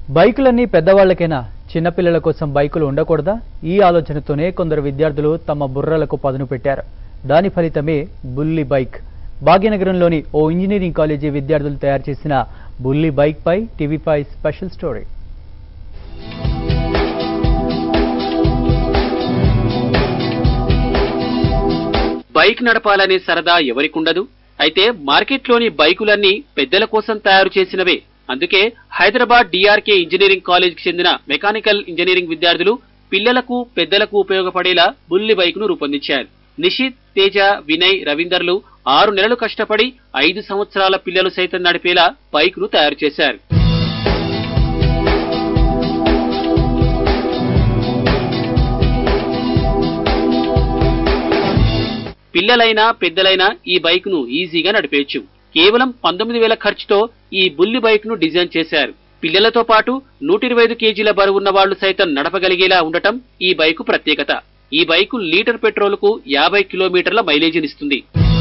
బైకులన్నీ పెద్దవాళ్లకైనా చిన్నపిల్లల కోసం బైకులు ఉండకూడదా ఈ ఆలోచనతోనే కొందరు విద్యార్థులు తమ బుర్రలకు పదును పెట్టారు దాని ఫలితమే బుల్లి బైక్ భాగ్యనగరంలోని ఓ ఇంజనీరింగ్ కాలేజీ విద్యార్థులు తయారు చేసిన బుల్లి బైక్ పై TV five special story bike నడపాలనే సరదా ఎవరికుండదు అయితే మార్కెట్లోని బైకులన్నీ పెద్దల కోసం తయారు చేసినవే అందుకే హైదరాబాద్ డిఆర్కే ఇంజనీరింగ్ కాలేజ్కి చెందిన మెకానికల్ ఇంజనీరింగ్ విద్యార్థులు పిల్లలకు పెద్దలకు ఉపయోగపడేలా బుల్లి బైక్ను రూపొందించారు నిషిత్ తేజ వినయ్ రవీందర్లు ఆరు నెలలు కష్టపడి ఐదు సంవత్సరాల పిల్లలు సైతం నడిపేలా బైక్ను తయారు చేశారు పిల్లలైనా పెద్దలైనా ఈ బైక్ ను ఈజీగా నడిపేయచ్చు కేవలం పంతొమ్మిది వేల ఖర్చుతో ఈ బుల్లి బైక్ ను డిజైన్ చేశారు పిల్లలతో పాటు నూట ఇరవై ఐదు కేజీల బరువున్న వాళ్లు సైతం నడపగలిగేలా ఉండటం ఈ బైకు ప్రత్యేకత ఈ బైకు లీటర్ పెట్రోలుకు యాభై కిలోమీటర్ల మైలేజీనిస్తుంది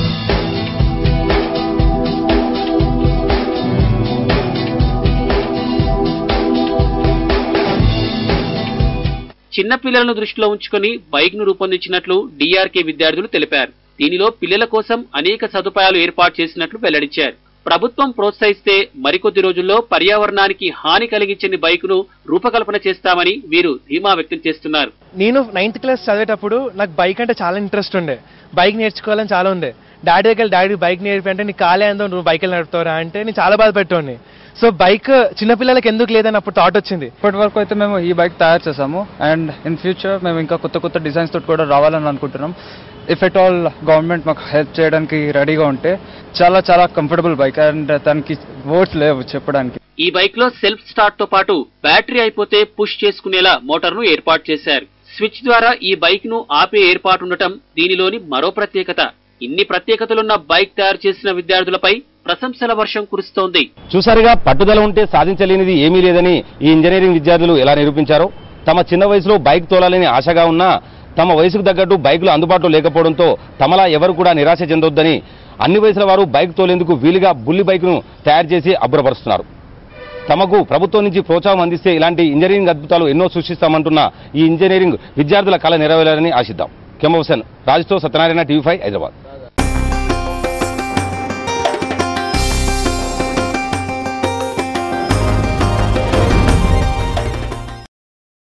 చిన్న పిల్లలను దృష్టిలో ఉంచుకొని బైక్ ను రూపొందించినట్లు డిఆర్కే విద్యార్థులు తెలిపారు దీనిలో పిల్లల కోసం అనేక సదుపాయాలు ఏర్పాటు చేసినట్లు వెల్లడించారు ప్రభుత్వం ప్రోత్సహిస్తే మరికొద్ది రోజుల్లో పర్యావరణానికి హాని కలిగించని బైకును రూపకల్పన చేస్తామని వీరు ధీమా వ్యక్తం చేస్తున్నారు నేను నైన్త్ క్లాస్ చదివేటప్పుడు నాకు బైక్ అంటే చాలా ఇంట్రెస్ట్ ఉండే బైక్ నేర్చుకోవాలని చాలా ఉండే డాడీ దగ్గర డాడీ బైక్ నేర్పి అంటే నీ కాలే అందో నువ్వు బైక్ నడుపుతావురా అంటే నేను చాలా బాధపెట్టేవాడిని సో బైక్ చిన్నపిల్లలకి ఎందుకు లేదని అప్పుడు థాట్ వచ్చింది ఇప్పటి వరకు అయితే మేము ఈ బైక్ తయారు చేసాము అండ్ ఇన్ ఫ్యూచర్ మేము ఇంకా కొత్త కొత్త డిజైన్స్ తోటి కూడా రావాలని అనుకుంటున్నాం ఇఫ్ ఎట్ ఆల్ గవర్నమెంట్ మాకు హెల్ప్ చేయడానికి రెడీగా ఉంటే చాలా చాలా కంఫర్టబుల్ బైక్ అండ్ దానికి వర్డ్స్ లేవు చెప్పడానికి ఈ బైక్ లో సెల్ఫ్ స్టార్ట్ తో పాటు బ్యాటరీ అయిపోతే పుష్ చేసుకునేలా మోటార్ ను ఏర్పాటు చేశారు స్విచ్ ద్వారా ఈ బైక్ ను ఆపే ఏర్పాటు ఉండటం దీనిలోని మరో ప్రత్యేకత ఇన్ని ప్రత్యేకతలున్న బైక్ తయారు చేసిన విద్యార్థులపై ప్రశంసల వర్షం కురుస్తోంది చూసారుగా పట్టుదల ఉంటే సాధించలేనిది ఏమీ లేదని ఈ ఇంజనీరింగ్ విద్యార్థులు ఎలా నిరూపించారో తమ చిన్న వయసులో బైక్ తోలాలని ఆశగా ఉన్నా తమ వయసుకు తగ్గట్టు బైకులు అందుబాటులో లేకపోవడంతో తమలా ఎవరు కూడా నిరాశ చెందొద్దని అన్ని వయసుల వారు బైక్ తోలేందుకు వీలుగా బుల్లి బైక్ను తయారు చేసి అబ్బురపరుస్తున్నారు తమకు ప్రభుత్వం నుంచి ప్రోత్సాహం అందిస్తే ఇలాంటి ఇంజనీరింగ్ అద్భుతాలు ఎన్నో సృష్టిస్తామంటున్న ఈ ఇంజనీరింగ్ విద్యార్థుల కళ నెరవేరాలని ఆశిద్దాం కెమోసన్ రాజుతో సత్యనారాయణ టీవీ ఫైవ్ హైదరాబాద్